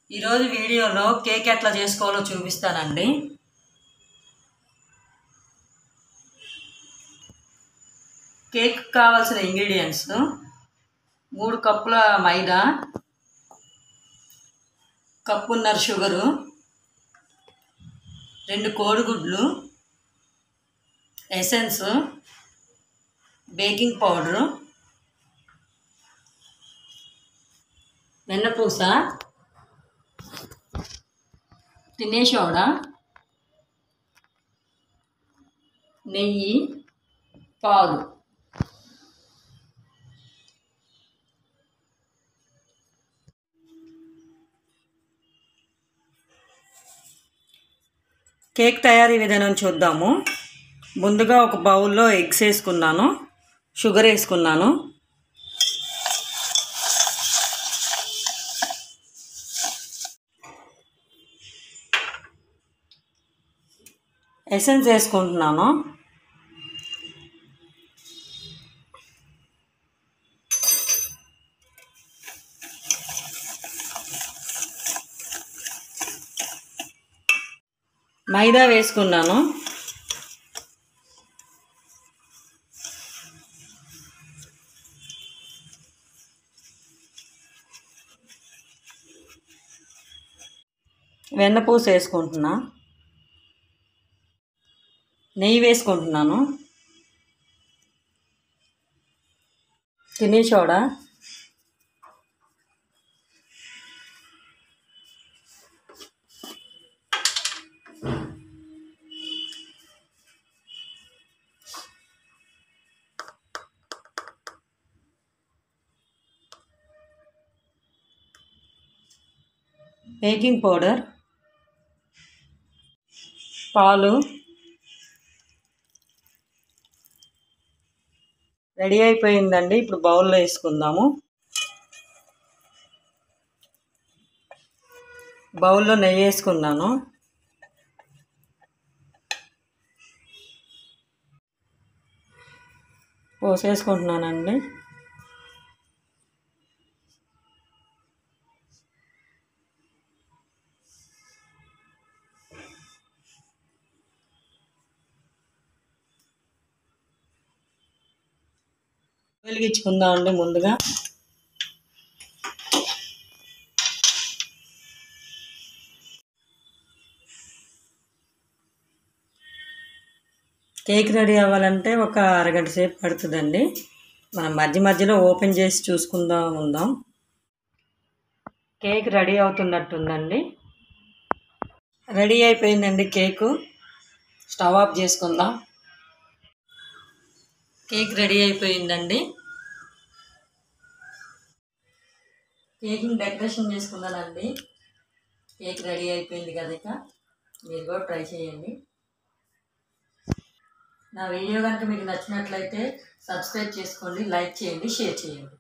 ఈరోజు వీడియోలో కేక్ ఎట్లా చేసుకోవాలో చూపిస్తానండి కేక్ కావాల్సిన ఇంగ్రీడియంట్స్ మూడు కప్పుల మైదా కప్పున్నర షుగరు రెండు కోడిగుడ్లు ఎసెన్స్ బేకింగ్ పౌడరు వెన్నపూస తినే సోడా నెయ్యి పాలు కేక్ తయారీ విధానం చూద్దాము ముందుగా ఒక బౌల్లో ఎగ్స్ వేసుకున్నాను షుగర్ వేసుకున్నాను ఎసెన్స్ వేసుకుంటున్నాను మైదా వేసుకున్నాను వెన్నపూస వేసుకుంటున్నా నెయ్యి వేసుకుంటున్నాను తినే సోడా బేకింగ్ పౌడర్ పాలు రెడీ అయిపోయిందండి ఇప్పుడు బౌల్లో వేసుకుందాము బౌల్లో నెయ్యి వేసుకున్నాను పోసేసుకుంటున్నానండి వెలిగించుకుందామండి ముందుగా కేక్ రెడీ అవ్వాలంటే ఒక అరగంట సేపు పడుతుందండి మనం మధ్య మధ్యలో ఓపెన్ చేసి చూసుకుందాం ఉందాం కేక్ రెడీ అవుతున్నట్టుందండి రెడీ అయిపోయిందండి కేకు స్టవ్ ఆఫ్ చేసుకుందాం కేక్ రెడీ అయిపోయిందండి కేక్ని డెకరేషన్ చేసుకున్నానండి కేక్ రెడీ అయిపోయింది కదా ఇక మీరు కూడా ట్రై చేయండి నా వీడియో కనుక మీకు నచ్చినట్లయితే సబ్స్క్రైబ్ చేసుకోండి లైక్ చేయండి షేర్ చేయండి